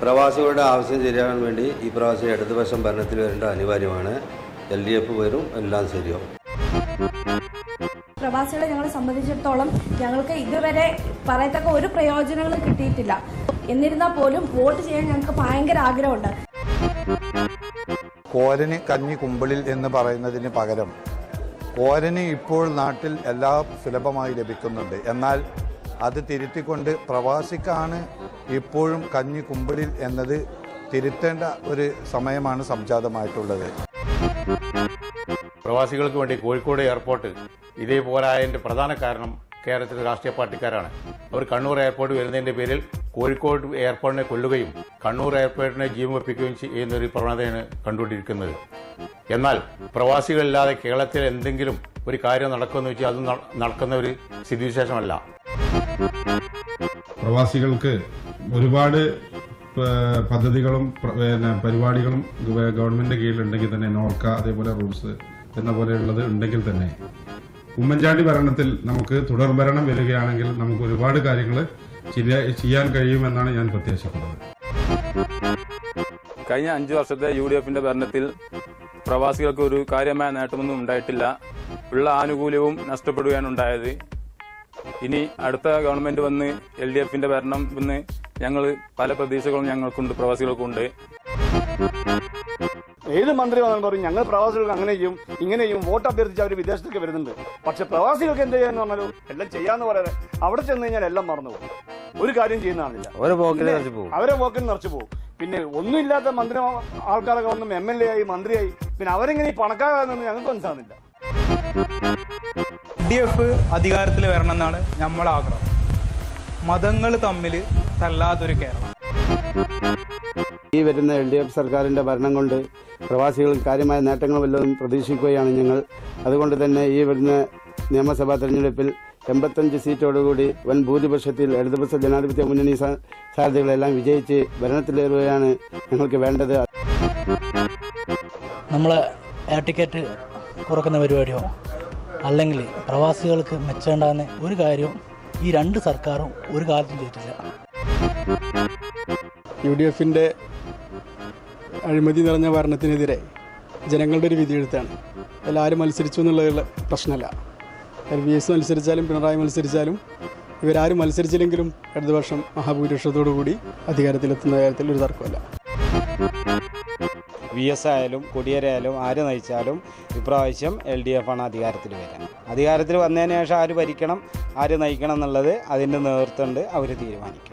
പ്രവാസികളുടെ ആവശ്യം ശരിയാകാൻ വേണ്ടി ഈ പ്രാവശ്യം ഇടതുപക്ഷം ഭരണത്തിൽ വരേണ്ട അനിവാര്യമാണ് എൽ ഡി എഫ് വരും എല്ലാം ശരിയാവും പ്രവാസികളെ ഞങ്ങളെ സംബന്ധിച്ചിടത്തോളം ഞങ്ങൾക്ക് ഇതുവരെ പറയത്തക്ക ഒരു പ്രയോജനങ്ങളും കിട്ടിയിട്ടില്ല എന്നിരുന്നാൽ പോലും വോട്ട് ചെയ്യാൻ ഞങ്ങൾക്ക് ഭയങ്കര ആഗ്രഹമുണ്ട് കോരന് കഞ്ഞി കുമ്പിളിൽ എന്ന് പറയുന്നതിന് പകരം കോരന് ഇപ്പോൾ നാട്ടിൽ എല്ലാം സുലഭമായി ലഭിക്കുന്നുണ്ട് എന്നാൽ അത് തിരുത്തിക്കൊണ്ട് പ്രവാസിക്കാണ് ഇപ്പോഴും കഞ്ഞി കുമ്പിളിൽ എന്നത് തിരുത്തേണ്ട ഒരു സമയമാണ് സംജാതമായിട്ടുള്ളത് പ്രവാസികൾക്ക് വേണ്ടി കോഴിക്കോട് എയർപോർട്ട് ഇതേപോലായതിന്റെ പ്രധാന കാരണം കേരളത്തിലെ രാഷ്ട്രീയ പാർട്ടിക്കാരാണ് അവർ കണ്ണൂർ എയർപോർട്ട് വരുന്നതിന്റെ പേരിൽ കോഴിക്കോട് എയർപോർട്ടിനെ കൊല്ലുകയും കണ്ണൂർ എയർപോർട്ടിനെ ജീവൻ വെപ്പിക്കുകയും ചെയ്യുന്ന ഒരു പ്രവണതയാണ് കണ്ടുകൊണ്ടിരിക്കുന്നത് എന്നാൽ പ്രവാസികളില്ലാതെ കേരളത്തിൽ എന്തെങ്കിലും ഒരു കാര്യം നടക്കുമെന്ന് വെച്ചാൽ അത് ന- നടക്കുന്ന ഒരു സ്ഥിതിവിശേഷമല്ല പ്രവാസികൾക്ക് ഒരുപാട് പ- പദ്ധതികളും പ്ര- പിന്നെ പരിപാടികളും ഗവ- ഗവൺമെന്റ് കീഴിലുണ്ടെങ്കിൽ തന്നെ നോർക്ക അതേപോലെ റൂട്ട്സ് എന്ന പോലെയുള്ളത് ഉണ്ടെങ്കിൽ തന്നെ ഉമ്മൻചാണ്ടി ഭരണത്തിൽ നമുക്ക് തുടർ ഭരണം വരികയാണെങ്കിൽ നമുക്ക് ഒരുപാട് കാര്യങ്ങൾ ചെയ്യാൻ കഴിയുമെന്നാണ് ഞാൻ പ്രത്യാശിക്കുന്നത് കഴിഞ്ഞ അഞ്ചു വർഷത്തെ യു ഡി എഫിന്റെ ഭരണത്തിൽ പ്രവാസികൾക്ക് ഒരു കാര്യമായ നേട്ടമൊന്നും ഉണ്ടായിട്ടില്ല ഉള്ള ആനുകൂല്യവും നഷ്ടപ്പെടുകയാണ് ഉണ്ടായത് ഇനി അടുത്ത ഗവൺമെന്റ് വന്ന് എൽ ഡി എഫിന്റെ ഭരണം വന്ന് ഞങ്ങൾ പല പ്രതീക്ഷകളും ഞങ്ങൾക്കുണ്ട് പ്രവാസികൾക്കുണ്ട് ഏത് മന്ത്രി വന്നാലും പറയും ഞങ്ങൾ പ്രവാസികൾക്ക് അങ്ങനെ ചെയ്യും ഇങ്ങനെ ചെയ്യും വോട്ട് അഭ്യർത്ഥിച്ച് അവർ വിദേശത്തേക്ക് വരുന്നുണ്ട് പക്ഷെ പ്രവാസികൾക്ക് എന്ത് ചെയ്യാന്ന് പറഞ്ഞാലും എല്ലാം ചെയ്യാന്ന് പറയാതെ അവിടെ ചെന്ന് കഴിഞ്ഞാൽ എല്ലാം മറന്നു പോകും ഒരു കാര്യം ചെയ്യുന്നതാണില്ല ഓരോ പോക്കിൽ പിന്നെ നിറച്ച് പോകും. അവരെ പോക്കിൽ നിറച്ചു പോകും പിന്നെ ഒന്നുമില്ലാത്ത മന്ത്രി ആൾക്കാരൊക്കെ വന്നും എം എൽ എ ആയി മന്ത്രിയായി പിന്നെ അവരെങ്ങനെ ഈ പണക്കാരാണെന്ന് ഞങ്ങൾക്ക് മനസ്സിലാകുന്നില്ല ഡി എഫ് അധികാരത്തിൽ വരണം എന്നാണ് നമ്മളെ ആഗ്രഹം മതങ്ങൾ തമ്മിൽ തല്ലാത്തൊരു കേരളം ഈ വരുന്ന എൽ ഡി എഫ് സർക്കാരിന്റെ ഭരണം കൊണ്ട് പ്രവാസികൾ കാര്യമായ നേട്ടങ്ങൾ വല്ലതും പ്രതീക്ഷിക്കുകയാണ് ഞങ്ങൾ അതുകൊണ്ട് തന്നെ ഈ വരുന്ന നിയമസഭാ തെരഞ്ഞെടുപ്പിൽ എൺപത്തഞ്ച് സീറ്റോടുകൂടി വൻ ഭൂരിപക്ഷത്തിൽ ഇടതുപക്ഷ ജനാധിപത്യ മുന്നണി സ്ഥാ- സ്ഥാനാർത്ഥികളെല്ലാം വിജയിച്ച് ഭരണത്തിലേറുകയാണ് ഞങ്ങൾക്ക് വേണ്ടത് നമ്മൾ എയർ ടിക്കറ്റ് കുറക്കുന്ന പരിപാടിയോ അല്ലെങ്കിൽ പ്രവാസികൾക്ക് മെച്ചേണ്ടാകുന്ന ഒരു കാര്യവും ഈ രണ്ട് സർക്കാരും ഒരു കാലത്തും ചെയ്തിട്ടില്ല യു ഡി എഫിൻ്റെ അഴിമതി നിറഞ്ഞ ഭരണത്തിനെതിരെ ജനങ്ങളുടെ ഒരു വിധിയെഴുത്താണ് എല്ലാവരും മത്സരിച്ചു എന്നുള്ള പ്രശ്നമല്ല എൽ ബി എസ് മത്സരിച്ചാലും പിണറായി മത്സരിച്ചാലും ഇവരാരും മത്സരിച്ചില്ലെങ്കിലും ഇടതുപക്ഷം മഹാഭൂരിപക്ഷത്തോടു കൂടി അധികാരത്തിലെത്തുന്ന കാര്യത്തിൽ ഒരു തർക്കമല്ല വി എസ് ആയാലും കൊടിയേരായാലും ആര് നയിച്ചാലും ഇപ്രാവശ്യം എൽ ഡി എഫ് ആണ് അധികാരത്തിൽ വരാൻ അധികാരത്തിൽ വന്നതിന് ശേഷം ആര് ഭരിക്കണം ആര് നയിക്കണം എന്നുള്ളത് അതിൻ്റെ നേതൃത്വം ഉണ്ട് അവർ തീരുമാനിക്കും